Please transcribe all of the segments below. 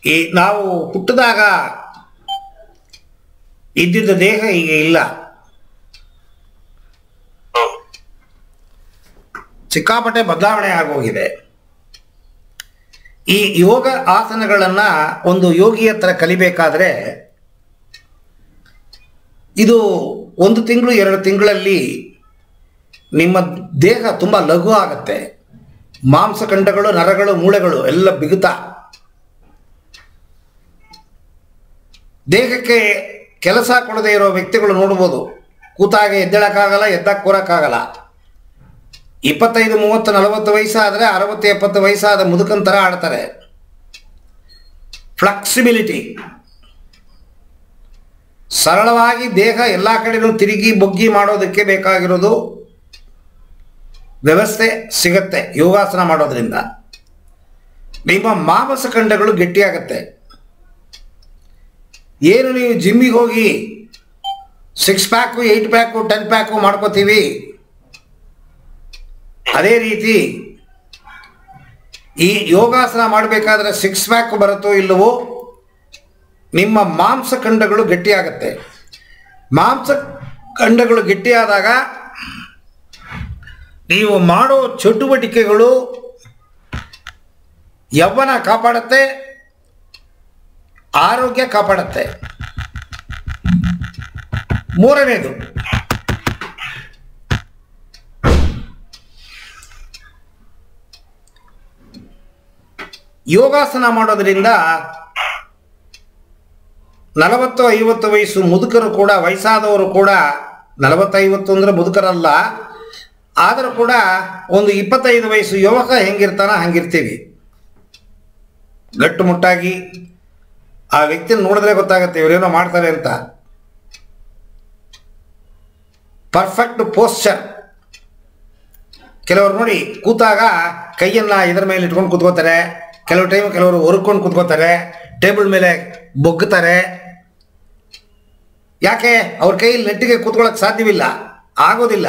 ಈ ನಾವು ಹುಟ್ಟಿದಾಗ ಇದ್ದಿದ್ದ ದೇಹ ಈಗ ಇಲ್ಲ ಹ್ಮ್ ಸಿಕ್ಕಾಪಟ್ಟೆ ಬದಲಾವಣೆ ಆಗೋಗಿದೆ ಈ ಯೋಗ ಆಸನಗಳನ್ನು ಒಂದು ಯೋಗಿ ಹತ್ರ ಕಲಿಬೇಕಾದ್ರೆ ಇದು ಒಂದು ತಿಂಗಳು ಎರಡು ತಿಂಗಳಲ್ಲಿ ನಿಮ್ಮ ದೇಹ ತುಂಬ ಲಘು ಆಗುತ್ತೆ ಮಾಂಸಖಂಡಗಳು ನರಗಳು ಮೂಳೆಗಳು ಎಲ್ಲ ಬಿಗುತ ದೇಹಕ್ಕೆ ಕೆಲಸ ಕೊಡದೇ ಇರೋ ವ್ಯಕ್ತಿಗಳು ನೋಡ್ಬೋದು ಕೂತಾಗ ಎದ್ದೇಳಕ್ಕಾಗಲ್ಲ ಎದ್ದಾಗ ಕೂರಕ್ಕಾಗಲ್ಲ ಇಪ್ಪತ್ತೈದು ಮೂವತ್ತು ನಲವತ್ತು ವಯಸ್ಸಾದರೆ ಅರವತ್ತು ಎಪ್ಪತ್ತು ವಯಸ್ಸಾದ ಮುದುಕನ್ ಥರ ಆಡ್ತಾರೆ ಫ್ಲೆಕ್ಸಿಬಿಲಿಟಿ ಸರಳವಾಗಿ ದೇಹ ಎಲ್ಲ ಕಡೆನೂ ತಿರುಗಿ ಬೊಗ್ಗಿ ಮಾಡೋದಕ್ಕೆ ಬೇಕಾಗಿರೋದು ವ್ಯವಸ್ಥೆ ಸಿಗತ್ತೆ ಯೋಗಾಸನ ಮಾಡೋದ್ರಿಂದ ನಿಮ್ಮ ಮಾಂಸಖಂಡಗಳು ಗಟ್ಟಿಯಾಗತ್ತೆ ಏನು ನೀವು ಜಿಮ್ಮಿಗೆ ಹೋಗಿ six pack eight pack ten pack ಮಾಡ್ಕೋತೀವಿ ಅದೇ ರೀತಿ ಈ ಯೋಗಾಸನ ಮಾಡಬೇಕಾದ್ರೆ ಸಿಕ್ಸ್ ಪ್ಯಾಕ್ ಬರುತ್ತೋ ಇಲ್ಲವೋ ನಿಮ್ಮ ಮಾಂಸಖಂಡಗಳು ಗಟ್ಟಿಯಾಗತ್ತೆ ಮಾಂಸಖಂಡಗಳು ಗಟ್ಟಿಯಾದಾಗ ನೀವು ಮಾಡೋ ಚಟುವಟಿಕೆಗಳು ಯವ್ವನ ಕಾಪಾಡುತ್ತೆ ಆರೋಗ್ಯ ಕಾಪಾಡುತ್ತೆ ಮೂರನೇದು ಯೋಗಾಸನ ಮಾಡೋದ್ರಿಂದ ನಲವತ್ತು ಐವತ್ತು ವಯಸ್ಸು ಮುದುಕರು ಕೂಡ ವಯಸ್ಸಾದವರು ಕೂಡ ನಲವತ್ತೈವತ್ತು ಅಂದರೆ ಮುದುಕರಲ್ಲ ಆದರೂ ಕೂಡ ಒಂದು ಇಪ್ಪತ್ತೈದು ವಯಸ್ಸು ಯುವಕ ಹೆಂಗಿರ್ತಾನ ಹಂಗಿರ್ತೀವಿ ಗಟ್ಟುಮುಟ್ಟಾಗಿ ಆ ವ್ಯಕ್ತಿನ ನೋಡಿದ್ರೆ ಗೊತ್ತಾಗುತ್ತೆ ಇವರೇನೋ ಮಾಡ್ತಾರೆ ಅಂತ ಪರ್ಫೆಕ್ಟ್ ಪೋಸ್ಚರ್ ಕೆಲವರು ನೋಡಿ ಕೂತಾಗ ಕೈಯನ್ನು ಇದರ ಮೇಲೆ ಇಟ್ಕೊಂಡು ಕೂತ್ಕೋತಾರೆ ಕೆಲವು ಟೈಮ್ ಕೆಲವರು ಹೊರ್ಕೊಂಡು ಕೂತ್ಕೋತಾರೆ ಟೇಬಲ್ ಮೇಲೆ ಬೊಗ್ಗುತ್ತಾರೆ ಯಾಕೆ ಅವ್ರ ಕೈಯಲ್ಲಿ ನೆಟ್ಟಿಗೆ ಕೂತ್ಕೊಳ್ಳೋಕೆ ಸಾಧ್ಯವಿಲ್ಲ ಆಗೋದಿಲ್ಲ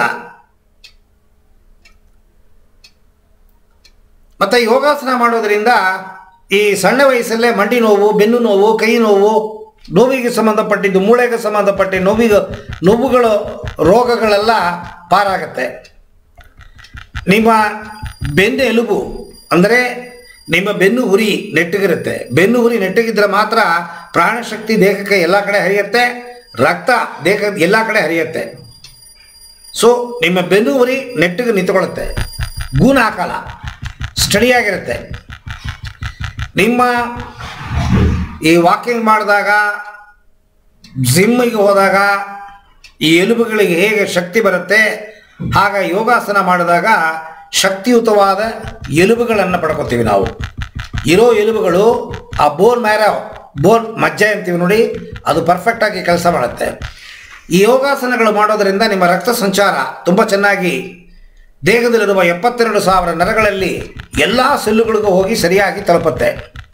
ಮತ್ತು ಯೋಗಾಸನ ಮಾಡೋದ್ರಿಂದ ಈ ಸಣ್ಣ ವಯಸ್ಸಲ್ಲೇ ಮಂಡಿ ನೋವು ಬೆನ್ನು ನೋವು ಕೈ ನೋವು ನೋವಿಗೆ ಸಂಬಂಧಪಟ್ಟಿದ್ದು ಮೂಳೆಗೆ ಸಂಬಂಧಪಟ್ಟ ನೋವಿಗೆ ನೋವುಗಳು ರೋಗಗಳೆಲ್ಲ ಪಾರಾಗತ್ತೆ ನಿಮ್ಮ ಬೆನ್ನು ಎಲುಬು ಅಂದರೆ ನಿಮ್ಮ ಬೆನ್ನು ಹುರಿ ನೆಟ್ಟಗಿರುತ್ತೆ ಬೆನ್ನು ಹುರಿ ನೆಟ್ಟಗಿದ್ರೆ ಮಾತ್ರ ಪ್ರಾಣಶಕ್ತಿ ದೇಹಕ್ಕೆ ಎಲ್ಲ ಕಡೆ ಹರಿಯುತ್ತೆ ರಕ್ತ ದೇಹ ಎಲ್ಲ ಕಡೆ ಹರಿಯುತ್ತೆ ಸೊ ನಿಮ್ಮ ಬೆನ್ನು ಹುರಿ ನೆಟ್ಟಿಗೆ ನಿಂತ್ಕೊಳ್ಳುತ್ತೆ ಗೂನ ಹಾಕಲ್ಲ ಸ್ಟಡಿಯಾಗಿರುತ್ತೆ ನಿಮ್ಮ ಈ ವಾಕಿಂಗ್ ಮಾಡಿದಾಗ ಜಿಮ್ಮಿಗೆ ಹೋದಾಗ ಈ ಎಲುಬುಗಳಿಗೆ ಹೇಗೆ ಶಕ್ತಿ ಬರುತ್ತೆ ಆಗ ಯೋಗಾಸನ ಮಾಡಿದಾಗ ಶಕ್ತಿಯುತವಾದ ಎಲುಬುಗಳನ್ನು ಪಡ್ಕೋತೀವಿ ನಾವು ಇರೋ ಎಲುಬುಗಳು ಆ ಬೋನ್ ಮ್ಯಾರ ಬೋನ್ ಮಜ್ಜೆ ಅಂತೀವಿ ನೋಡಿ ಅದು ಪರ್ಫೆಕ್ಟಾಗಿ ಕೆಲಸ ಮಾಡುತ್ತೆ ಈ ಯೋಗಾಸನಗಳು ಮಾಡೋದರಿಂದ ನಿಮ್ಮ ರಕ್ತ ಸಂಚಾರ ತುಂಬ ಚೆನ್ನಾಗಿ ದೇಹದಲ್ಲಿರುವ ಎಪ್ಪತ್ತೆರಡು ಸಾವಿರ ನರಗಳಲ್ಲಿ ಎಲ್ಲ ಸೆಲ್ಲುಗಳಿಗೂ ಹೋಗಿ ಸರಿಯಾಗಿ ತಲುಪುತ್ತೆ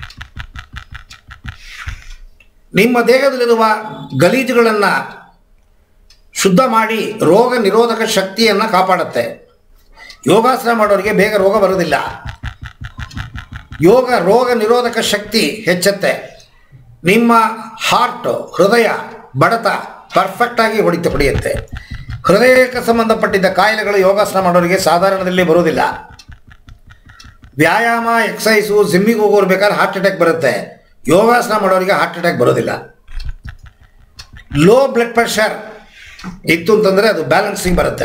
ನಿಮ್ಮ ದೇಹದಲ್ಲಿರುವ ಗಲೀಜುಗಳನ್ನು ಶುದ್ಧ ಮಾಡಿ ರೋಗ ನಿರೋಧಕ ಶಕ್ತಿಯನ್ನು ಕಾಪಾಡುತ್ತೆ ಯೋಗಾಸನ ಮಾಡೋರಿಗೆ ಬೇಗ ರೋಗ ಬರೋದಿಲ್ಲ ಯೋಗ ರೋಗ ನಿರೋಧಕ ಶಕ್ತಿ ಹೆಚ್ಚುತ್ತೆ ನಿಮ್ಮ ಹಾರ್ಟ್ ಹೃದಯ ಬಡತ ಪರ್ಫೆಕ್ಟಾಗಿ ಹೊಡಿತ ಹೊಡೆಯುತ್ತೆ ಹೃದಯಕ್ಕೆ ಸಂಬಂಧಪಟ್ಟಿದ್ದ ಕಾಯಿಲೆಗಳು ಯೋಗಾಸನ ಮಾಡೋರಿಗೆ ಸಾಧಾರಣದಲ್ಲಿ ಬರೋದಿಲ್ಲ ವ್ಯಾಯಾಮ ಎಕ್ಸಸೈಸು ಜಿಮ್ಮಿಗೆ ಹೋಗೋರು ಬೇಕಾದ್ರೆ ಹಾರ್ಟ್ ಅಟ್ಯಾಕ್ ಬರುತ್ತೆ ಯೋಗಾಸನ ಮಾಡೋರಿಗೆ ಹಾರ್ಟ್ ಅಟ್ಯಾಕ್ ಬರೋದಿಲ್ಲ ಲೋ ಬ್ಲಡ್ ಪ್ರೆಷರ್ ಇತ್ತು ಅಂತಂದರೆ ಅದು ಬ್ಯಾಲೆನ್ಸಿಂಗ್ ಬರುತ್ತೆ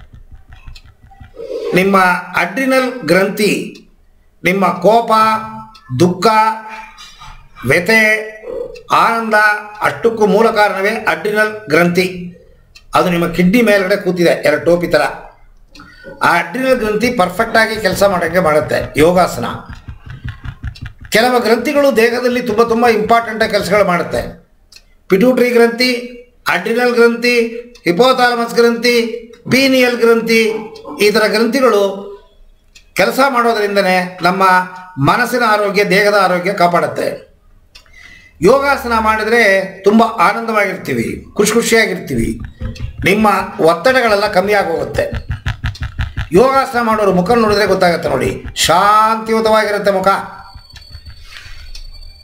ನಿಮ್ಮ ಅಡ್ರಿನಲ್ ಗ್ರಂಥಿ ನಿಮ್ಮ ಕೋಪ ದುಃಖ ವ್ಯಥೆ ಆನಂದ ಅಷ್ಟಕ್ಕೂ ಮೂಲ ಕಾರಣವೇ ಅಡ್ರಿನಲ್ ಗ್ರಂಥಿ ಅದು ನಿಮ್ಮ ಕಿಡ್ನಿ ಮೇಲ್ಗಡೆ ಕೂತಿದೆ ಎರಡು ಟೋಪಿ ಥರ ಆ ಅಡ್ರಿನಲ್ ಗ್ರಂಥಿ ಪರ್ಫೆಕ್ಟಾಗಿ ಕೆಲಸ ಮಾಡೋಕ್ಕೆ ಮಾಡುತ್ತೆ ಯೋಗಾಸನ ಕೆಲವು ಗ್ರಂಥಿಗಳು ದೇಹದಲ್ಲಿ ತುಂಬ ತುಂಬ ಇಂಪಾರ್ಟೆಂಟಾಗಿ ಕೆಲಸಗಳು ಮಾಡುತ್ತೆ ಪಿಟ್ಯೂಟ್ರಿ ಗ್ರಂಥಿ ಅಡ್ರಿನಲ್ ಗ್ರಂಥಿ ಹಿಪೋಥಾಲಮಸ್ ಗ್ರಂಥಿ ಪೀನಿಯಲ್ ಗ್ರಂಥಿ ಈ ಥರ ಗ್ರಂಥಿಗಳು ಕೆಲಸ ಮಾಡೋದರಿಂದನೇ ನಮ್ಮ ಮನಸ್ಸಿನ ಆರೋಗ್ಯ ದೇಹದ ಆರೋಗ್ಯ ಕಾಪಾಡುತ್ತೆ ಯೋಗಾಸನ ಮಾಡಿದರೆ ತುಂಬ ಆನಂದವಾಗಿರ್ತೀವಿ ಖುಷಿ ಖುಷಿಯಾಗಿರ್ತೀವಿ ನಿಮ್ಮ ಒತ್ತಡಗಳೆಲ್ಲ ಕಮ್ಮಿ ಆಗೋಗುತ್ತೆ ಯೋಗಾಸನ ಮಾಡೋರು ಮುಖ ನೋಡಿದ್ರೆ ಗೊತ್ತಾಗುತ್ತೆ ನೋಡಿ ಶಾಂತಿಯುತವಾಗಿರುತ್ತೆ ಮುಖ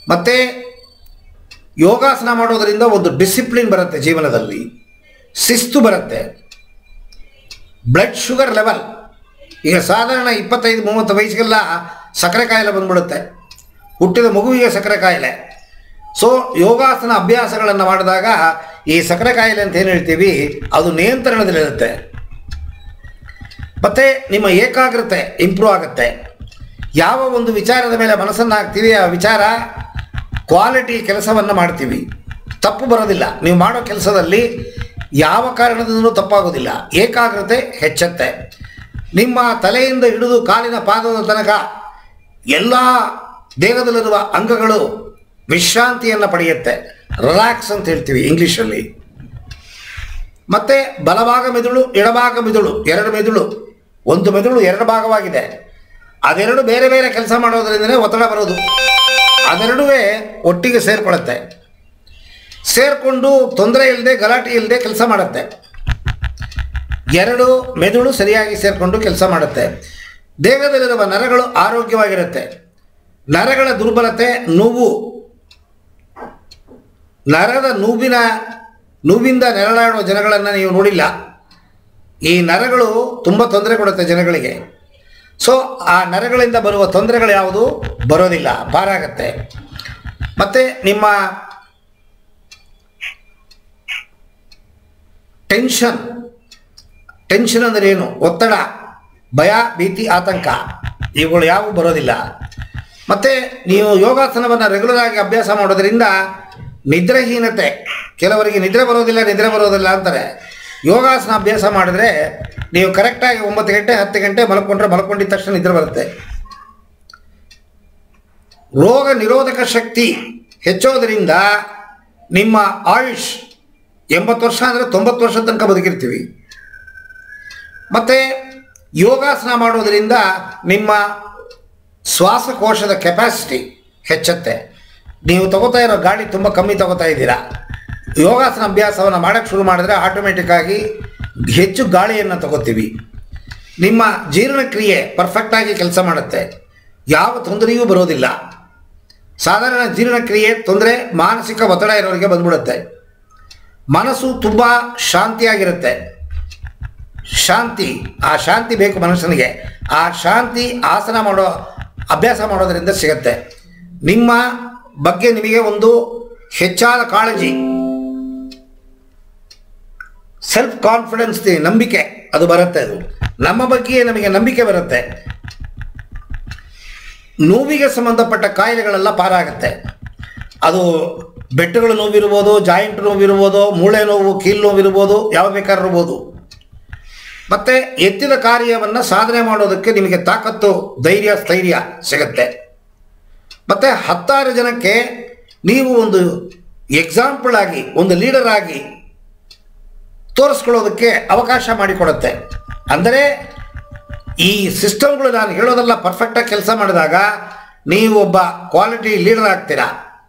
ಮತ್ತು ಯೋಗಾಸನ ಮಾಡೋದರಿಂದ ಒಂದು ಡಿಸಿಪ್ಲಿನ್ ಬರುತ್ತೆ ಜೀವನದಲ್ಲಿ ಶಿಸ್ತು ಬರುತ್ತೆ ಬ್ಲಡ್ ಶುಗರ್ ಲೆವೆಲ್ ಈಗ ಸಾಧಾರಣ ಇಪ್ಪತ್ತೈದು ಮೂವತ್ತು ವಯಸ್ಸಿಗೆಲ್ಲ ಸಕ್ಕರೆ ಕಾಯಿಲೆ ಬಂದ್ಬಿಡುತ್ತೆ ಹುಟ್ಟಿದ ಮಗುವಿಗೆ ಸಕ್ಕರೆ ಕಾಯಿಲೆ ಸೊ ಯೋಗಾಸನ ಅಭ್ಯಾಸಗಳನ್ನು ಮಾಡಿದಾಗ ಈ ಸಕ್ಕರೆ ಕಾಯಿಲೆ ಅಂತ ಏನು ಹೇಳ್ತೀವಿ ಅದು ನಿಯಂತ್ರಣದಲ್ಲಿರುತ್ತೆ ಮತ್ತು ನಿಮ್ಮ ಏಕಾಗ್ರತೆ ಇಂಪ್ರೂವ್ ಆಗುತ್ತೆ ಯಾವ ಒಂದು ವಿಚಾರದ ಮೇಲೆ ಮನಸ್ಸನ್ನು ಹಾಕ್ತೀವಿ ಆ ವಿಚಾರ ಕ್ವಾಲಿಟಿ ಕೆಲಸವನ್ನು ಮಾಡ್ತೀವಿ ತಪ್ಪು ಬರೋದಿಲ್ಲ ನೀವು ಮಾಡೋ ಕೆಲಸದಲ್ಲಿ ಯಾವ ಕಾರಣದಿಂದಲೂ ತಪ್ಪಾಗೋದಿಲ್ಲ ಏಕಾಗ್ರತೆ ಹೆಚ್ಚತ್ತೆ ನಿಮ್ಮ ತಲೆಯಿಂದ ಹಿಡಿದು ಕಾಲಿನ ಪಾದದ ತನಕ ಎಲ್ಲ ದೇಹದಲ್ಲಿರುವ ಅಂಗಗಳು ವಿಶ್ರಾಂತಿಯನ್ನು ಪಡೆಯುತ್ತೆ ರಿಲ್ಯಾಕ್ಸ್ ಅಂತ ಹೇಳ್ತೀವಿ ಇಂಗ್ಲೀಷಲ್ಲಿ ಮತ್ತೆ ಬಲಭಾಗ ಮೆದುಳು ಎಡಭಾಗ ಮೆದುಳು ಎರಡು ಮೆದುಳು ಒಂದು ಮೆದುಳು ಎರಡು ಭಾಗವಾಗಿದೆ ಅದೆರಡು ಬೇರೆ ಬೇರೆ ಕೆಲಸ ಮಾಡೋದ್ರಿಂದಲೇ ಒತ್ತಡ ಬರೋದು ಅದೆರಡೂ ಒಟ್ಟಿಗೆ ಸೇರಿಕೊಳ್ಳುತ್ತೆ ಸೇರಿಕೊಂಡು ತೊಂದರೆ ಇಲ್ಲದೆ ಗಲಾಟೆ ಇಲ್ಲದೆ ಕೆಲಸ ಮಾಡುತ್ತೆ ಎರಡು ಮೆದುಳು ಸರಿಯಾಗಿ ಸೇರಿಕೊಂಡು ಕೆಲಸ ಮಾಡುತ್ತೆ ದೇಹದಲ್ಲಿರುವ ನರಗಳು ಆರೋಗ್ಯವಾಗಿರುತ್ತೆ ನರಗಳ ದುರ್ಬಲತೆ ನೋವು ನರದ ನೋವಿನ ನೋವಿಂದ ನೆರಳಾಡುವ ಜನಗಳನ್ನು ನೀವು ನೋಡಿಲ್ಲ ಈ ನರಗಳು ತುಂಬ ತೊಂದರೆ ಕೊಡುತ್ತೆ ಜನಗಳಿಗೆ ಸೊ ಆ ನರಗಳಿಂದ ಬರುವ ತೊಂದರೆಗಳು ಯಾವುದು ಬರೋದಿಲ್ಲ ಪಾರಾಗತ್ತೆ ಮತ್ತು ನಿಮ್ಮ ಟೆನ್ಷನ್ ಟೆನ್ಷನ್ ಅಂದರೆ ಏನು ಒತ್ತಡ ಭಯ ಭೀತಿ ಆತಂಕ ಇವುಗಳು ಯಾವುವು ಬರೋದಿಲ್ಲ ಮತ್ತು ನೀವು ಯೋಗಾಸನವನ್ನು ರೆಗ್ಯುಲರ್ ಆಗಿ ಅಭ್ಯಾಸ ಮಾಡೋದರಿಂದ ನಿದ್ರೆಹೀನತೆ ಕೆಲವರಿಗೆ ನಿದ್ರೆ ಬರೋದಿಲ್ಲ ನಿದ್ರೆ ಬರೋದಿಲ್ಲ ಅಂತಾರೆ ಯೋಗಾಸನ ಅಭ್ಯಾಸ ಮಾಡಿದ್ರೆ ನೀವು ಕರೆಕ್ಟಾಗಿ ಒಂಬತ್ತು ಗಂಟೆ ಹತ್ತು ಗಂಟೆ ಮಲ್ಕೊಂಡ್ರೆ ಮಲ್ಕೊಂಡಿದ್ದ ತಕ್ಷಣ ನಿದ್ರೆ ಬರುತ್ತೆ ರೋಗ ನಿರೋಧಕ ಶಕ್ತಿ ಹೆಚ್ಚೋದರಿಂದ ನಿಮ್ಮ ಆಯುಷ್ ಎಂಬತ್ತು ವರ್ಷ ಅಂದರೆ ತೊಂಬತ್ತು ವರ್ಷದ ತನಕ ಬದುಕಿರ್ತೀವಿ ಮತ್ತು ಯೋಗಾಸನ ಮಾಡೋದರಿಂದ ನಿಮ್ಮ ಶ್ವಾಸಕೋಶದ ಕೆಪಾಸಿಟಿ ಹೆಚ್ಚತ್ತೆ ನೀವು ತಗೋತಾ ಇರೋ ಗಾಳಿ ತುಂಬ ಕಮ್ಮಿ ತಗೋತಾ ಇದ್ದೀರಾ ಯೋಗಾಸನ ಅಭ್ಯಾಸವನ್ನು ಮಾಡೋಕ್ಕೆ ಶುರು ಮಾಡಿದ್ರೆ ಆಟೋಮೆಟಿಕ್ಕಾಗಿ ಹೆಚ್ಚು ಗಾಳಿಯನ್ನು ತಗೋತೀವಿ ನಿಮ್ಮ ಜೀರ್ಣಕ್ರಿಯೆ ಪರ್ಫೆಕ್ಟಾಗಿ ಕೆಲಸ ಮಾಡುತ್ತೆ ಯಾವ ತೊಂದರೆಯೂ ಬರೋದಿಲ್ಲ ಸಾಧಾರಣ ಜೀರ್ಣಕ್ರಿಯೆ ತೊಂದರೆ ಮಾನಸಿಕ ಒತ್ತಡ ಇರೋರಿಗೆ ಬಂದ್ಬಿಡುತ್ತೆ ಮನಸ್ಸು ತುಂಬ ಶಾಂತಿಯಾಗಿರುತ್ತೆ ಶಾಂತಿ ಆ ಶಾಂತಿ ಬೇಕು ಮನುಷ್ಯನಿಗೆ ಆ ಶಾಂತಿ ಆಸನ ಮಾಡೋ ಅಭ್ಯಾಸ ಮಾಡೋದರಿಂದ ಸಿಗತ್ತೆ ನಿಮ್ಮ ಬಗ್ಗೆ ನಿಮಗೆ ಒಂದು ಹೆಚ್ಚಾದ ಕಾಳಜಿ ಸೆಲ್ಫ್ ಕಾನ್ಫಿಡೆನ್ಸ್ ನಂಬಿಕೆ ಅದು ಬರುತ್ತೆ ಅದು ನಮ್ಮ ಬಗ್ಗೆ ನಮಗೆ ನಂಬಿಕೆ ಬರುತ್ತೆ ನೋವಿಗೆ ಸಂಬಂಧಪಟ್ಟ ಕಾಯಿಲೆಗಳೆಲ್ಲ ಪಾರಾಗುತ್ತೆ ಅದು ಬೆಟ್ಟಗಳು ನೋವಿರ್ಬೋದು ಜಾಯಿಂಟ್ ನೋವಿರ್ಬೋದು ಮೂಳೆ ನೋವು ಕೀಲು ನೋವಿರ್ಬೋದು ಯಾವ ಬೇಕಾದ್ರೂ ಇರ್ಬೋದು ಮತ್ತು ಎತ್ತಿದ ಕಾರ್ಯವನ್ನು ಸಾಧನೆ ಮಾಡೋದಕ್ಕೆ ನಿಮಗೆ ತಾಕತ್ತು ಧೈರ್ಯ ಸ್ಥೈರ್ಯ ಸಿಗುತ್ತೆ ಮತ್ತು ಹತ್ತಾರು ಜನಕ್ಕೆ ನೀವು ಒಂದು ಎಕ್ಸಾಂಪಲ್ ಆಗಿ ಒಂದು ಲೀಡರ್ ಆಗಿ ತೋರಿಸ್ಕೊಳ್ಳೋದಕ್ಕೆ ಅವಕಾಶ ಮಾಡಿಕೊಡುತ್ತೆ ಅಂದರೆ ಈ ಸಿಸ್ಟಮ್ಗಳು ನಾನು ಹೇಳೋದೆಲ್ಲ ಪರ್ಫೆಕ್ಟಾಗಿ ಕೆಲಸ ಮಾಡಿದಾಗ ನೀವು ಒಬ್ಬ ಕ್ವಾಲಿಟಿ ಲೀಡರ್ ಆಗ್ತೀರಾ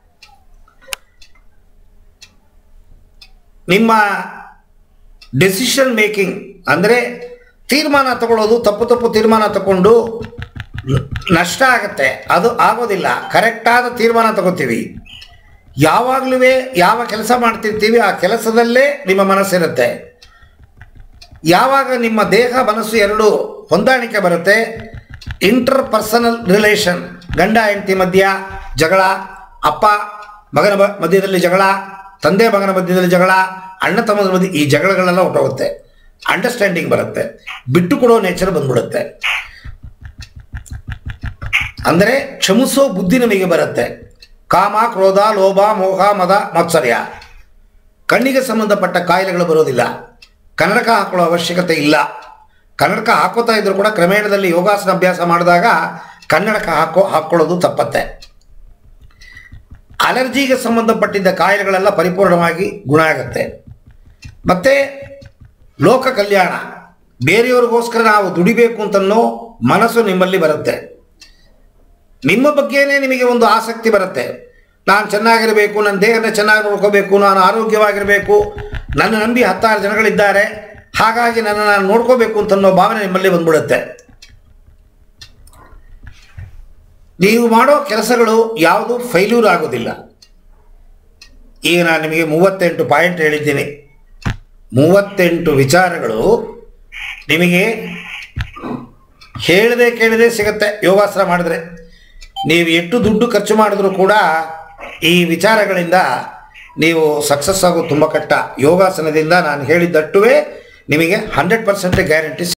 ನಿಮ್ಮ ಡೆಸಿಷನ್ ಮೇಕಿಂಗ್ ಅಂದರೆ ತೀರ್ಮಾನ ತಗೊಳ್ಳೋದು ತಪ್ಪು ತಪ್ಪು ತೀರ್ಮಾನ ತಗೊಂಡು ನಷ್ಟ ಆಗುತ್ತೆ ಅದು ಆಗೋದಿಲ್ಲ ಕರೆಕ್ಟಾದ ತೀರ್ಮಾನ ತಗೋತೀವಿ ಯಾವಾಗಲೂ ಯಾವ ಕೆಲಸ ಮಾಡ್ತಿರ್ತೀವಿ ಆ ಕೆಲಸದಲ್ಲೇ ನಿಮ್ಮ ಮನಸ್ಸಿರುತ್ತೆ ಯಾವಾಗ ನಿಮ್ಮ ದೇಹ ಮನಸ್ಸು ಎರಡು ಹೊಂದಾಣಿಕೆ ಬರುತ್ತೆ ಇಂಟರ್ ಪರ್ಸನಲ್ ರಿಲೇಷನ್ ಗಂಡ ಹೆಂಡತಿ ಮಧ್ಯ ಜಗಳ ಅಪ್ಪ ಮಗನ ಬ- ಮಧ್ಯದಲ್ಲಿ ಜಗಳ ತಂದೆ ಮಗನ ಮಧ್ಯದಲ್ಲಿ ಜಗಳ ಅಣ್ಣ ತಮ್ಮದ ಮಧ್ಯೆ ಈ ಜಗಳಗಳೆಲ್ಲ ಹೊಟ್ಟೋಗುತ್ತೆ ಅಂಡರ್ಸ್ಟ್ಯಾಂಡಿಂಗ್ ಬರುತ್ತೆ ಬಿಟ್ಟು ಕೊಡೋ ನೇಚರ್ ಬಂದ್ಬಿಡುತ್ತೆ ಅಂದರೆ ಕ್ಷಮಿಸೋ ಬುದ್ಧಿ ನಮಗೆ ಬರುತ್ತೆ ಕಾಮ ಕ್ರೋಧ ಲೋಭ ಮೋಹ ಮದ ಮತ್ಸರ್ಯ ಕಣ್ಣಿಗೆ ಸಂಬಂಧಪಟ್ಟ ಕಾಯಿಲೆಗಳು ಬರೋದಿಲ್ಲ ಕನ್ನಡಕ ಹಾಕೊಳ್ಳೋ ಅವಶ್ಯಕತೆ ಇಲ್ಲ ಕನ್ನಡಕ ಹಾಕೋತಾ ಇದ್ರು ಕೂಡ ಕ್ರಮೇಣದಲ್ಲಿ ಯೋಗಾಸನ ಅಭ್ಯಾಸ ಮಾಡಿದಾಗ ಕನ್ನಡಕ ಹಾಕೋ ಹಾಕ್ಕೊಳ್ಳೋದು ತಪ್ಪತ್ತೆ ಅಲರ್ಜಿಗೆ ಸಂಬಂಧಪಟ್ಟಿದ್ದ ಕಾಯಿಲೆಗಳೆಲ್ಲ ಪರಿಪೂರ್ಣವಾಗಿ ಗುಣ ಆಗುತ್ತೆ ಮತ್ತು ಲೋಕ ಕಲ್ಯಾಣ ಬೇರೆಯವ್ರಿಗೋಸ್ಕರ ನಾವು ದುಡಿಬೇಕು ಅಂತನ್ನೋ ಮನಸ್ಸು ನಿಮ್ಮಲ್ಲಿ ಬರುತ್ತೆ ನಿಮ್ಮ ಬಗ್ಗೆನೇ ನಿಮಗೆ ಒಂದು ಆಸಕ್ತಿ ಬರುತ್ತೆ ನಾನು ಚೆನ್ನಾಗಿರಬೇಕು ನನ್ನ ದೇಹನ ಚೆನ್ನಾಗಿ ನೋಡ್ಕೋಬೇಕು ನಾನು ಆರೋಗ್ಯವಾಗಿರಬೇಕು ನನ್ನ ನಂಬಿ ಹತ್ತಾರು ಜನಗಳಿದ್ದಾರೆ ಹಾಗಾಗಿ ನನ್ನ ನಾನು ನೋಡ್ಕೋಬೇಕು ಅಂತನ್ನೋ ಭಾವನೆ ನಿಮ್ಮಲ್ಲಿ ಬಂದ್ಬಿಡುತ್ತೆ ನೀವು ಮಾಡೋ ಕೆಲಸಗಳು ಯಾವುದು ಫೈಲ್ಯೂರ್ ಆಗೋದಿಲ್ಲ ಈಗ ನಾನು ನಿಮಗೆ ಮೂವತ್ತೆಂಟು ಪಾಯಿಂಟ್ ಹೇಳಿದ್ದೀನಿ ಮೂವತ್ತೆಂಟು ವಿಚಾರಗಳು ನಿಮಗೆ ಹೇಳದೆ ಕೇಳದೆ ಸಿಗುತ್ತೆ ಯೋಗಾಸನ ಮಾಡಿದ್ರೆ ನೀವು ಎಷ್ಟು ದುಡ್ಡು ಖರ್ಚು ಮಾಡಿದ್ರೂ ಕೂಡ ಈ ವಿಚಾರಗಳಿಂದ ನೀವು ಸಕ್ಸಸ್ ಆಗೋದು ತುಂಬ ಕಷ್ಟ ಯೋಗಾಸನದಿಂದ ನಾನು ಹೇಳಿದ್ದಟ್ಟುವೇ ನಿಮಗೆ ಹಂಡ್ರೆಡ್ ಪರ್ಸೆಂಟ್ ಗ್ಯಾರಂಟಿ